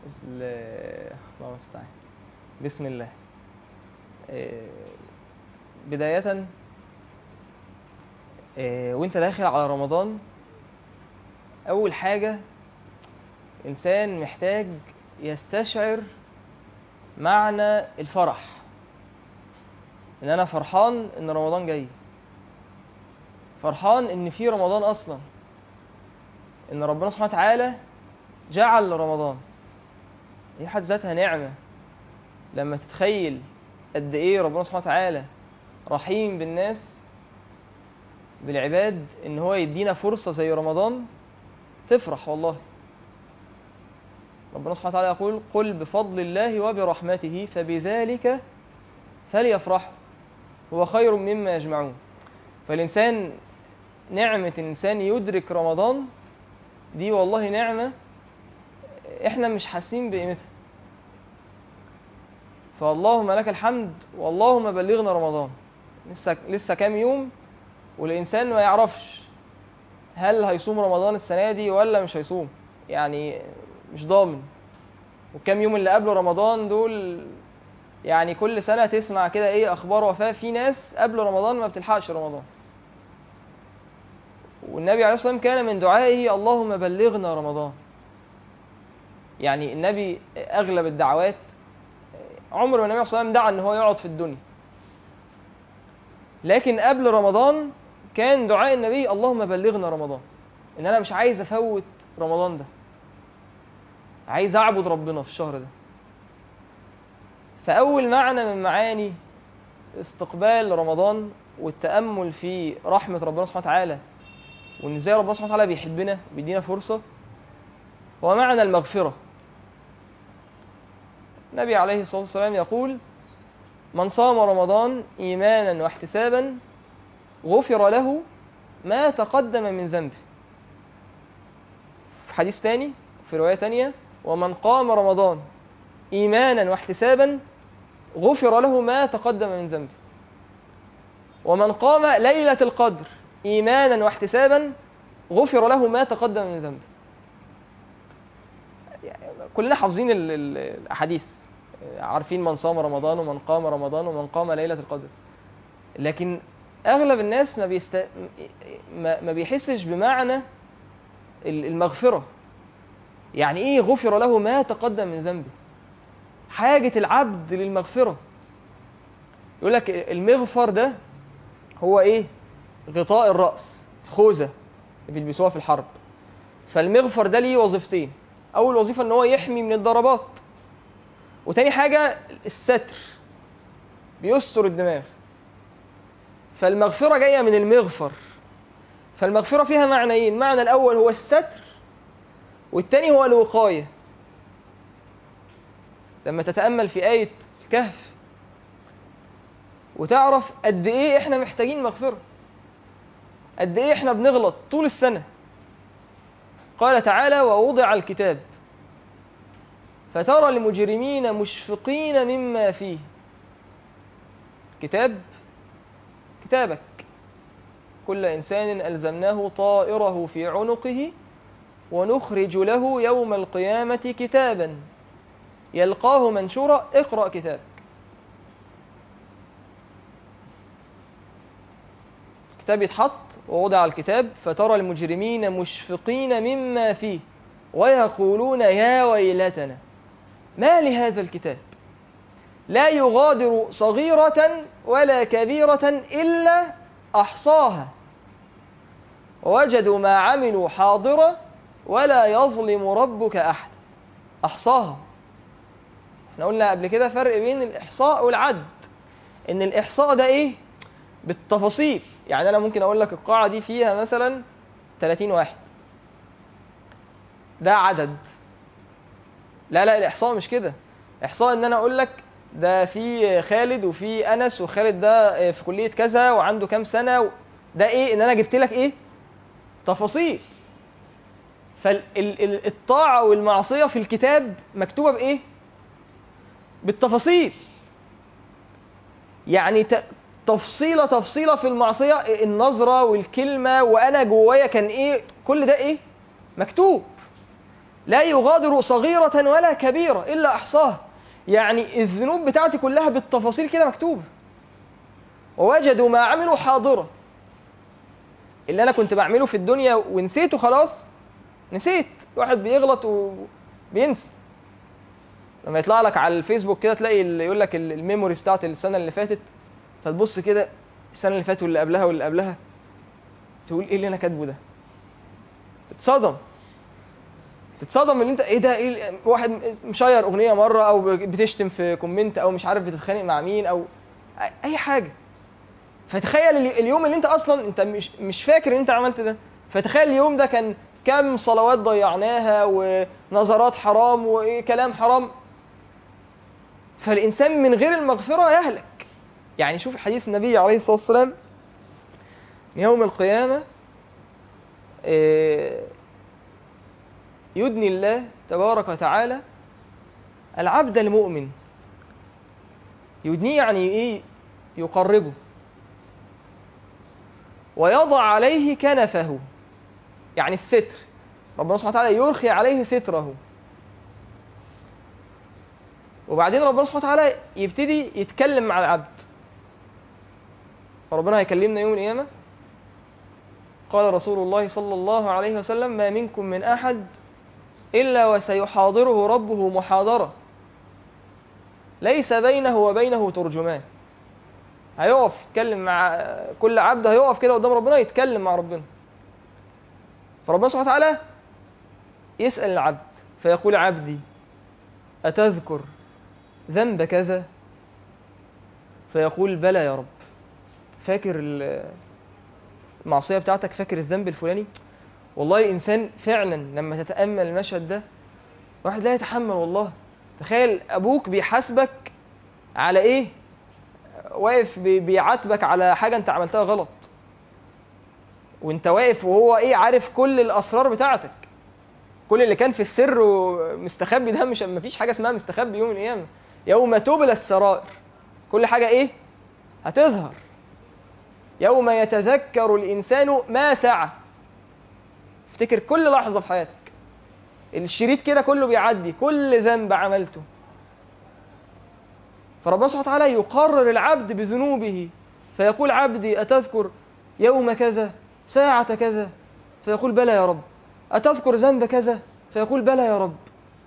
ال- الله المستعان بسم الله آه، بداية آه، وانت داخل على رمضان أول حاجة إنسان محتاج يستشعر معنى الفرح إن أنا فرحان إن رمضان جاي فرحان إن في رمضان أصلا إن ربنا سبحانه وتعالى جعل رمضان دي حد ذاتها نعمة لما تتخيل قد إيه ربنا سبحانه وتعالى رحيم بالناس بالعباد إن هو يدينا فرصة زي رمضان تفرح والله ربنا سبحانه وتعالى يقول قل بفضل الله وبرحمته فبذلك فليفرحوا هو خير مما يجمعون فالإنسان نعمة الإنسان يدرك رمضان دي والله نعمة إحنا مش حاسين بقيمتها فاللهم لك الحمد واللهم بلغنا رمضان لسه لسه كام يوم والإنسان ما يعرفش هل هيصوم رمضان السنة دي ولا مش هيصوم يعني مش ضامن والكام يوم اللي قبل رمضان دول يعني كل سنة تسمع كده ايه اخبار وفاة في ناس قبل رمضان ما بتلحقش رمضان والنبي عليه الصلاة والسلام كان من دعائه اللهم بلغنا رمضان يعني النبي اغلب الدعوات عمر ما النبي عليه الصلاة والسلام دعا ان هو يقعد في الدنيا لكن قبل رمضان كان دعاء النبي اللهم بلغنا رمضان ان انا مش عايز افوت رمضان ده عايز اعبد ربنا في الشهر ده فاول معنى من معاني استقبال رمضان والتامل في رحمه ربنا سبحانه وتعالى وان ازاي ربنا سبحانه وتعالى بيحبنا بيدينا فرصه هو معنى المغفره النبي عليه الصلاه والسلام يقول من صام رمضان ايمانا واحتسابا غفر له ما تقدم من ذنبه في حديث تاني في رواية تانية ومن قام رمضان إيمانا واحتسابا غفر له ما تقدم من ذنبه ومن قام ليلة القدر إيمانا واحتسابا غفر له ما تقدم من ذنبه يعني كلنا حافظين ال- ال- الأحاديث عارفين من صام رمضان ومن قام رمضان ومن قام ليلة القدر لكن اغلب الناس ما بيست... ما ما بيحسش بمعنى ال- المغفره يعني ايه غفر له ما تقدم من ذنبه حاجه العبد للمغفره يقول لك المغفر ده هو ايه غطاء الراس خوذه اللي بيلبسوها في الحرب فالمغفر ده ليه وظيفتين اول وظيفه ان هو يحمي من الضربات وتاني حاجه الستر بيستر الدماغ فالمغفرة جاية من المغفر فالمغفرة فيها معنيين المعنى الأول هو الستر والتاني هو الوقاية لما تتأمل في آية الكهف وتعرف قد إيه إحنا محتاجين مغفرة قد إيه إحنا بنغلط طول السنة قال تعالى ووضع الكتاب فترى المجرمين مشفقين مما فيه كتاب كتابك كل إنسان ألزمناه طائره في عنقه ونخرج له يوم القيامة كتابا يلقاه منشورا اقرأ كتابك الكتاب يتحط ووضع الكتاب فترى المجرمين مشفقين مما فيه ويقولون يا ويلتنا ما لهذا الكتاب لا يغادر صغيرة ولا كبيرة إلا أحصاها ووجدوا ما عملوا حاضرة ولا يظلم ربك أحد أحصاها احنا قلنا قبل كده فرق بين الإحصاء والعد إن الإحصاء ده إيه بالتفاصيل يعني أنا ممكن أقول لك القاعة دي فيها مثلا 30 واحد ده عدد لا لا الإحصاء مش كده إحصاء إن أنا أقول لك ده في خالد وفي انس وخالد ده في كليه كذا وعنده كام سنه و... ده ايه ان انا جبت لك ايه تفاصيل فالطاعه والمعصيه في الكتاب مكتوبه بايه بالتفاصيل يعني ت... تفصيله تفصيله في المعصيه النظره والكلمه وانا جوايا كان ايه كل ده ايه مكتوب لا يغادر صغيرة ولا كبيرة إلا أحصاها يعني الذنوب بتاعتي كلها بالتفاصيل كده مكتوبة ووجدوا ما عملوا حاضرة اللي أنا كنت بعمله في الدنيا ونسيته خلاص نسيت الواحد بيغلط وبينسى لما يطلع لك على الفيسبوك كده تلاقي اللي يقول لك ال- الميموريز بتاعت السنة اللي فاتت فتبص كده السنة اللي فاتت واللي قبلها واللي قبلها تقول ايه اللي انا كاتبه ده تتصدم تتصدم ان انت ايه ده ايه واحد مشير اغنيه مره او بتشتم في كومنت او مش عارف بتتخانق مع مين او اي حاجه فتخيل ال- اليوم اللي انت اصلا انت مش مش فاكر ان انت عملت ده فتخيل اليوم ده كان كم صلوات ضيعناها ونظرات حرام وكلام حرام فالانسان من غير المغفره يهلك يعني شوف حديث النبي عليه الصلاه والسلام يوم القيامه آه، يدني الله تبارك وتعالى العبد المؤمن يدنيه يعني ايه يقربه ويضع عليه كنفه يعني الستر ربنا سبحانه وتعالى يرخي عليه ستره وبعدين ربنا سبحانه وتعالى يبتدي يتكلم مع العبد فربنا هيكلمنا يوم القيامة قال رسول الله صلى الله عليه وسلم ما منكم من أحد إلا وسيحاضره ربه محاضرة ليس بينه وبينه ترجمان هيقف يتكلم مع كل عبد هيقف كده قدام ربنا يتكلم مع ربنا فربنا سبحانه وتعالى يسأل العبد فيقول عبدي أتذكر ذنب كذا فيقول بلى يا رب فاكر ال- المعصية بتاعتك فاكر الذنب الفلاني والله الإنسان فعلا لما تتأمل المشهد ده واحد لا يتحمل والله تخيل أبوك بيحاسبك على إيه واقف بي- بيعاتبك على حاجة أنت عملتها غلط وأنت واقف وهو إيه عارف كل الأسرار بتاعتك كل اللي كان في السر ومستخبي ده مش مفيش حاجة اسمها مستخبي يوم القيامة يوم تبلى السرائر كل حاجة إيه هتظهر يوم يتذكر الإنسان ما سعى افتكر كل لحظة في حياتك الشريط كده كله بيعدي كل ذنب عملته فربنا سبحانه وتعالى يقرر العبد بذنوبه فيقول عبدي أتذكر يوم كذا ساعة كذا فيقول بلى يا رب أتذكر ذنب كذا فيقول بلى يا رب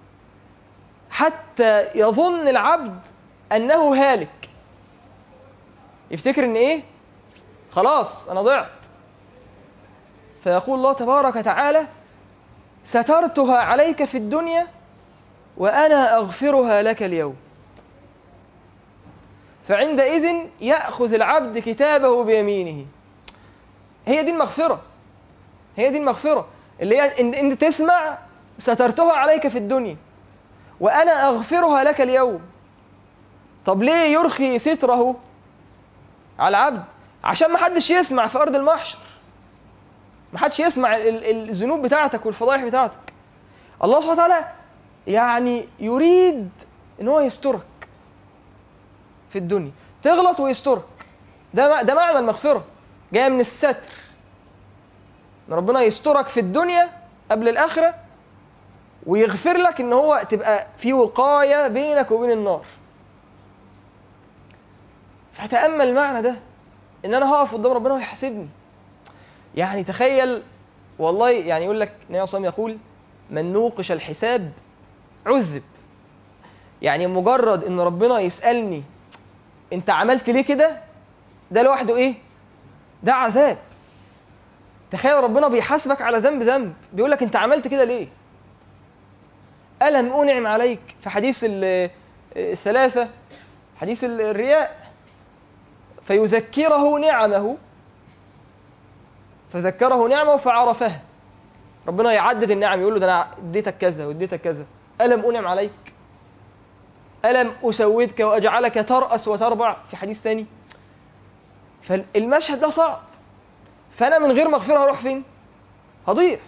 حتى يظن العبد أنه هالك يفتكر ان ايه خلاص انا ضعت فيقول الله تبارك وتعالى سترتها عليك في الدنيا وانا اغفرها لك اليوم فعندئذ ياخذ العبد كتابه بيمينه هي دي المغفره هي دي المغفره اللي هي ان انت تسمع سترتها عليك في الدنيا وانا اغفرها لك اليوم طب ليه يرخي ستره على العبد عشان ما حدش يسمع في ارض المحشر ما حدش يسمع ال- ال- الذنوب بتاعتك والفضائح بتاعتك الله سبحانه وتعالى يعني يريد ان هو يسترك في الدنيا تغلط ويسترك ده م- ده معنى المغفره جايه من الستر ان ربنا يسترك في الدنيا قبل الاخره ويغفر لك ان هو تبقى في وقايه بينك وبين النار فتأمل المعنى ده ان انا هقف قدام ربنا ويحاسبني يعني تخيل والله يعني يقول لك النبي صلى الله عليه وسلم يقول من نوقش الحساب عذب يعني مجرد ان ربنا يسألني انت عملت ليه كده ده لوحده ايه ده عذاب تخيل ربنا بيحاسبك على ذنب ذنب بيقول لك انت عملت كده ليه ألم أنعم عليك في حديث ال- الثلاثة حديث ال- الرياء فيذكره نعمه فذكره نعمه فعرفها ربنا يعدد النعم يقول له ده انا اديتك كذا واديتك كذا الم انعم عليك الم اسودك واجعلك تراس وتربع في حديث ثاني فالمشهد ده صعب فانا من غير مغفره هروح فين هضيع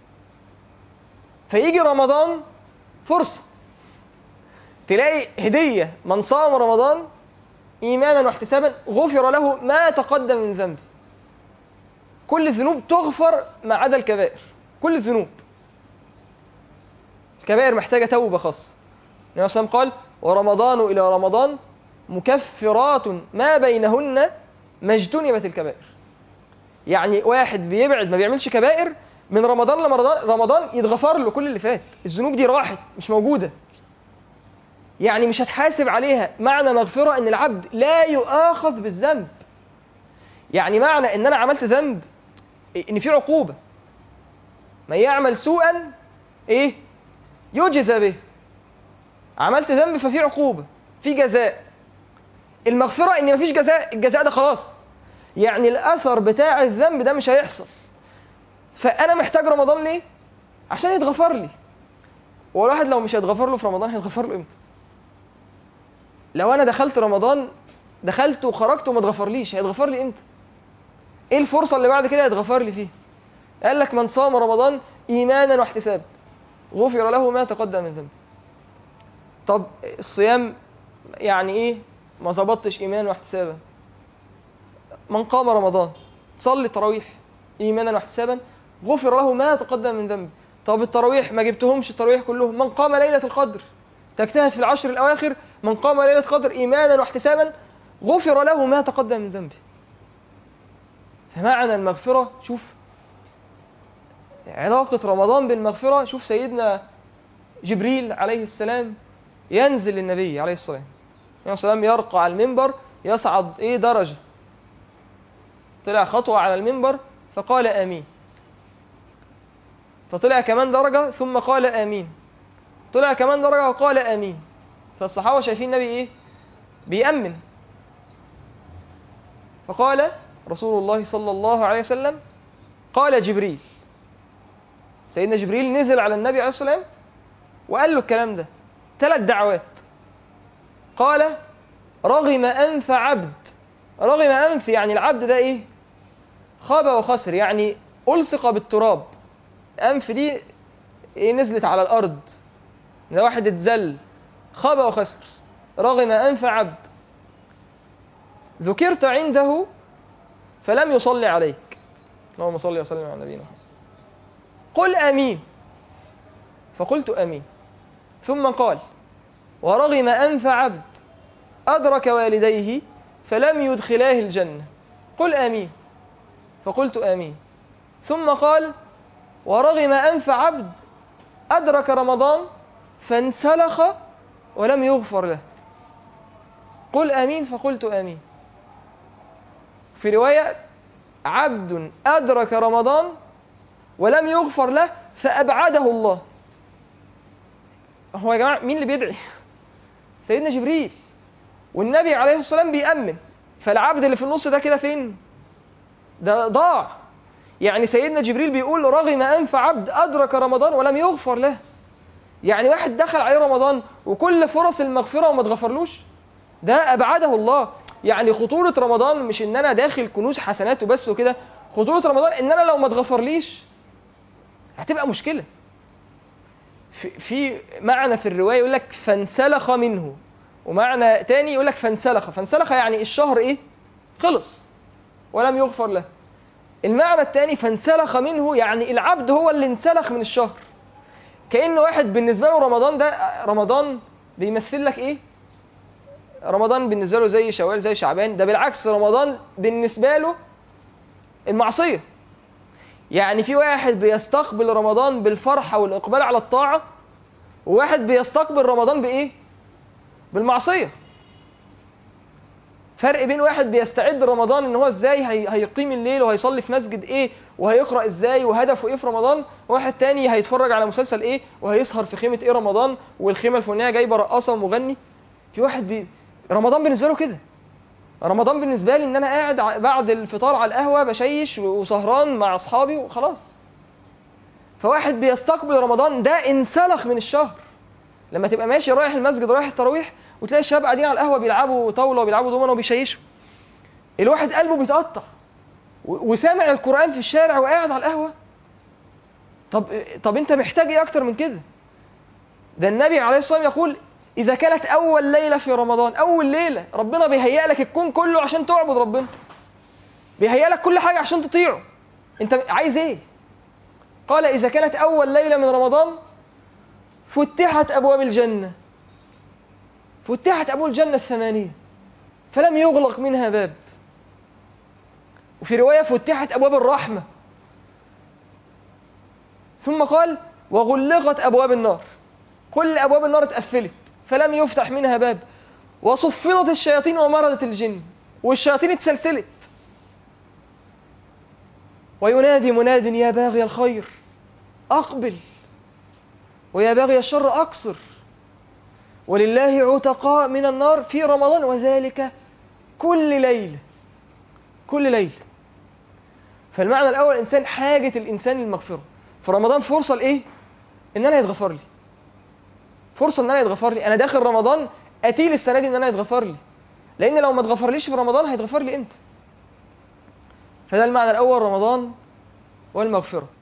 فيجي رمضان فرصه تلاقي هديه من صام رمضان ايمانا واحتسابا غفر له ما تقدم من ذنبه كل الذنوب تغفر ما عدا الكبائر كل الذنوب الكبائر محتاجة توبة خاصة النبي صلى الله عليه وسلم قال ورمضان إلى رمضان مكفرات ما بينهن ما اجتنبت الكبائر يعني واحد بيبعد ما بيعملش كبائر من رمضان لرمضان رمضان يتغفر له كل اللي فات الذنوب دي راحت مش موجودة يعني مش هتحاسب عليها معنى مغفرة ان العبد لا يؤاخذ بالذنب يعني معنى ان انا عملت ذنب ان في عقوبة من يعمل سوءا ايه يجزى به عملت ذنب ففي عقوبة في جزاء المغفرة ان مفيش جزاء الجزاء ده خلاص يعني الاثر بتاع الذنب ده مش هيحصل فانا محتاج رمضان ليه عشان يتغفر لي والواحد لو مش هيتغفر له في رمضان هيتغفر له امتى لو انا دخلت رمضان دخلت وخرجت وما اتغفرليش هيتغفر لي امتى ايه الفرصه اللي بعد كده يتغفر لي فيها قال لك من صام رمضان ايمانا واحتسابا غفر له ما تقدم من ذنبه طب الصيام يعني ايه ما ظبطتش ايمانا واحتسابا من قام رمضان صلي تراويح ايمانا واحتسابا غفر له ما تقدم من ذنبه طب التراويح ما جبتهمش التراويح كلهم من قام ليله القدر تجتهد في العشر الاواخر من قام ليله القدر ايمانا واحتسابا غفر له ما تقدم من ذنبه فمعنى المغفره شوف علاقه رمضان بالمغفره شوف سيدنا جبريل عليه السلام ينزل للنبي عليه الصلاه والسلام يرقى على المنبر يصعد ايه درجه طلع خطوه على المنبر فقال امين فطلع كمان درجه ثم قال امين طلع كمان درجه وقال امين فالصحابه شايفين النبي ايه بيأمن فقال رسول الله صلى الله عليه وسلم قال جبريل سيدنا جبريل نزل على النبي عليه الصلاه والسلام وقال له الكلام ده ثلاث دعوات قال رغم أنف عبد رغم أنف يعني العبد ده إيه خاب وخسر يعني ألصق بالتراب أنف دي إيه نزلت على الأرض ده واحد اتذل خاب وخسر رغم أنف عبد ذكرت عنده فلم يصلي عليك اللهم صل وسلم على نبينا محمد قل آمين فقلت آمين ثم قال ورغم أنف عبد أدرك والديه فلم يدخلاه الجنة قل آمين فقلت آمين ثم قال ورغم أنف عبد أدرك رمضان فانسلخ ولم يغفر له قل آمين فقلت آمين في رواية عبد أدرك رمضان ولم يغفر له فأبعده الله هو يا جماعة مين اللي بيدعي سيدنا جبريل والنبي عليه الصلاة والسلام بيأمن فالعبد اللي في النص ده كده فين ده ضاع يعني سيدنا جبريل بيقول رغم أنف عبد أدرك رمضان ولم يغفر له يعني واحد دخل عليه رمضان وكل فرص المغفرة وما اتغفرلوش ده أبعده الله يعني خطورة رمضان مش إن أنا داخل كنوز حسنات وبس وكده خطورة رمضان إن أنا لو ما اتغفرليش هتبقى مشكلة في, في معنى في الرواية يقول لك فانسلخ منه ومعنى تاني يقول لك فانسلخ فانسلخ يعني الشهر ايه خلص ولم يغفر له المعنى الثاني فانسلخ منه يعني العبد هو اللي انسلخ من الشهر كأن واحد بالنسبة له رمضان ده رمضان بيمثل لك ايه رمضان بالنسبة له زي شوال زي شعبان ده بالعكس رمضان بالنسبة له المعصية يعني في واحد بيستقبل رمضان بالفرحة والإقبال على الطاعة وواحد بيستقبل رمضان بإيه؟ بالمعصية فرق بين واحد بيستعد رمضان ان هو ازاي هي... هيقيم الليل وهيصلي في مسجد ايه وهيقرا ازاي وهدفه ايه في رمضان واحد تاني هيتفرج على مسلسل ايه وهيسهر في خيمه ايه رمضان والخيمه الفلانيه جايبه رقاصه ومغني في واحد بي... رمضان بالنسبه له كده رمضان بالنسبه لي ان انا قاعد بعد الفطار على القهوه بشيش وسهران مع اصحابي وخلاص فواحد بيستقبل رمضان ده انسلخ من الشهر لما تبقى ماشي رايح المسجد رايح التراويح وتلاقي الشباب قاعدين على القهوه بيلعبوا طاوله وبيلعبوا دومنه وبيشيشوا الواحد قلبه بيتقطع وسامع القران في الشارع وقاعد على القهوه طب طب انت محتاج ايه اكتر من كده ده النبي عليه الصلاه والسلام يقول اذا كانت اول ليله في رمضان اول ليله ربنا بيهيئ لك الكون كله عشان تعبد ربنا بيهيئ لك كل حاجه عشان تطيعه انت عايز ايه قال اذا كانت اول ليله من رمضان فتحت أبواب الجنة فتحت أبواب الجنة الثمانية فلم يغلق منها باب وفي رواية فتحت أبواب الرحمة ثم قال وغلقت أبواب النار كل أبواب النار اتقفلت فلم يفتح منها باب وصفدت الشياطين ومرضت الجن والشياطين اتسلسلت وينادي مناد يا باغي الخير أقبل ويا باغي الشر أقصر ولله عتقاء من النار في رمضان وذلك كل ليلة كل ليلة فالمعنى الأول الإنسان حاجة الإنسان للمغفرة في رمضان فرصة لإيه؟ إن أنا يتغفر لي فرصة إن أنا يتغفر لي أنا داخل رمضان أتيل السنة دي إن أنا يتغفر لي لأن لو ما اتغفرليش في رمضان هيتغفر لي إمتى فده المعنى الأول رمضان والمغفرة